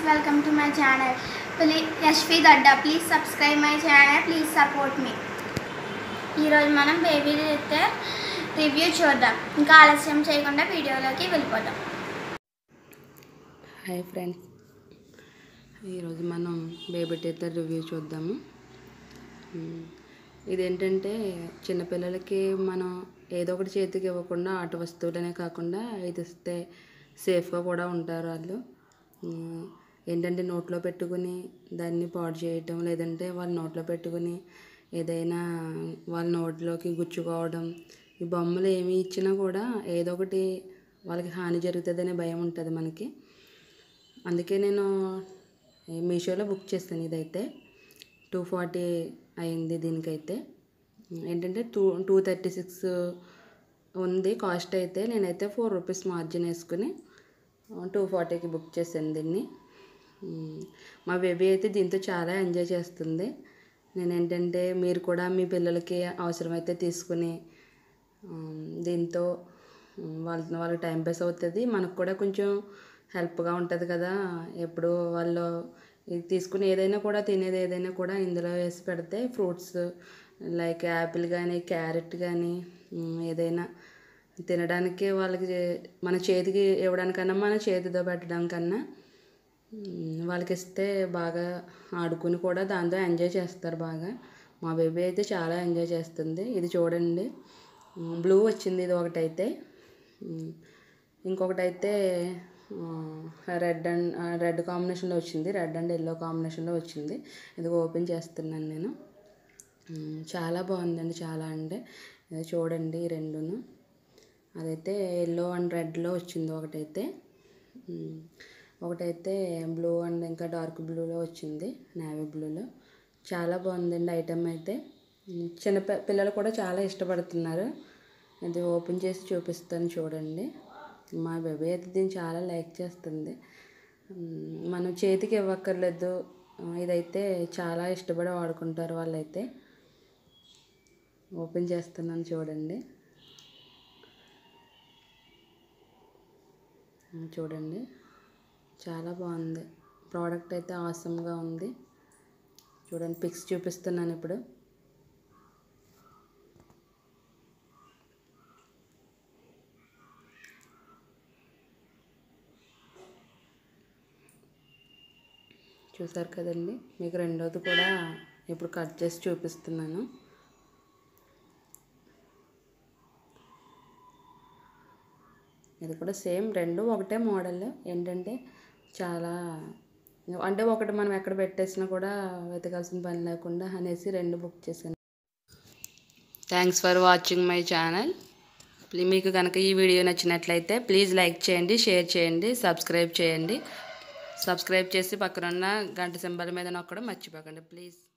welcome to my channel. Please, Yashvi Gadda, please subscribe my channel, please support me. ఈరోజు మనం baby అయితే review చూద్దాం ఇంకా ఆలస్యం చేయకుండా వీడియోలోకి వెళ్ళిపోదాం హాయ్ ఫ్రెండ్స్ ఈరోజు మనం బేబీ టీతర్ రివ్యూ చూద్దాము మ్మ్. ఇదేంటంటే చిన్నపిల్లలకి మనం ఏదో ఒకటి చేతికి ఇవ్వకుండా ఆట వస్తువులనే కాకుండా ఇది ఇస్తే సేఫ్గా కూడా ఉంటారు వాళ్ళు మ్మ్. ఏంటంటే నోట్లో పెట్టుకుని దాన్ని పాడు చేయటం లేదంటే వాళ్ళ నోట్లో పెట్టుకుని ఏదైనా వాళ్ళ నోట్లోకి గుచ్చుకోవడం ఈ బొమ్మలు ఏమి ఇచ్చినా కూడా ఏదో ఒకటి వాళ్ళకి హాని జరుగుతుందనే భయం ఉంటుంది మనకి అందుకే నేను ఈ మీషోలో బుక్ చేస్తాను ఇదైతే టూ ఫార్టీ అయింది దీనికైతే ఏంటంటే టూ టూ థర్టీ సిక్స్ ఉంది కాస్ట్ అయితే నేనైతే ఫోర్ రూపీస్ మార్జిన్ వేసుకుని టూ ఫార్టీకి బుక్ చేశాను దీన్ని మ్, మా బేబీ అయితే దీంతో చాలా ఎంజాయ్ చేస్తుంది నేను ఏంటంటే మీరు కూడా మీ పిల్లలకి అవసరమైతే తీసుకుని ఉమ్, దీంతో ఉమ్, వాళ్ళ వాళ్ళకి టైం పాస్ అవుతుంది మనకు కూడా కొంచెం హెల్ప్గా ఉంటుంది కదా ఎప్పుడు వాళ్ళు ఇది తీసుకుని ఏదైనా కూడా తినేది ఏదైనా కూడా ఇందులో వేసి పెడితే ఫ్రూట్స్ లైక్ యాపిల్ కానీ క్యారెట్ కానీ ఉమ్, ఏదైనా తినడానికి వాళ్ళకి చే- మన చేతికి ఇవ్వడానికన్నా మన చేతితో పెట్టడం కన్నా ఉమ్, వాళ్ళకి ఇస్తే బాగా ఆడుకుని కూడా దాంతో ఎంజాయ్ చేస్తారు బాగా మా బేబీ అయితే చాలా ఎంజాయ్ చేస్తుంది ఇది చూడండి ఉమ్, బ్లూ వచ్చింది ఇది ఒకటైతే ఉమ్, ఇంకొకటైతే రెడ్ అండ్ రెడ్ కాంబినేషన్లో వచ్చింది రెడ్ అండ్ ఎల్లో కాంబినేషన్లో వచ్చింది ఇది ఓపెన్ చేస్తున్నాను నేను ఉమ్, చాలా బాగుందండి చాలా అంటే ఇది చూడండి ఈ రెండును అదైతే ఎల్లో అండ్ రెడ్లో వచ్చింది ఒకటైతే ఉమ్, ఒకటైతే బ్లూ అండ్ ఇంకా డార్క్ బ్లూలో వచ్చింది నేవీ బ్లూలో చాలా బాగుందండి ఐటమ్ అయితే ఉమ్, చిన్న పి- పిల్లలు కూడా చాలా ఇష్టపడుతున్నారు ఇది ఓపెన్ చేసి చూపిస్తాను చూడండి మా బేబీ అయితే దీన్ని చాలా లైక్ చేస్తుంది ఉమ్, మనం చేతికి ఇవ్వక్కర్లేదు ఆ, ఇదైతే చాలా ఇష్టపడి వాడుకుంటారు వాళ్ళైతే ఓపెన్ చేస్తున్నాను చూడండి ఉమ్, చూడండి చాలా బాగుంది ప్రోడక్ట్ అయితే ఆసమ్గా ఉంది చూడండి పిక్స్ చూపిస్తున్నాను ఇప్పుడు చూసారు కదండి మీకు రెండోది కూడా ఇప్పుడు కట్ చేసి చూపిస్తున్నాను ఇది కూడా సేమ్ రెండు ఒకటే మోడల్ ఏంటంటే చాలా అంటే ఒకటి మనం ఎక్కడ పెట్టేసినా కూడా వెతకాల్సిన పని లేకుండా అనేసి రెండు బుక్ చేశాను thanks for watching my channel మీకు కనుక ఈ వీడియో నచ్చినట్లయితే ప్లీజ్ లైక్ చేయండి షేర్ చేయండి సబ్స్క్రైబ్ చేయండి సబ్స్క్రైబ్ చేసి పక్కన ఉన్న గంట సింబల్ మీద నొక్కడం మర్చిపోకండి ప్లీజ్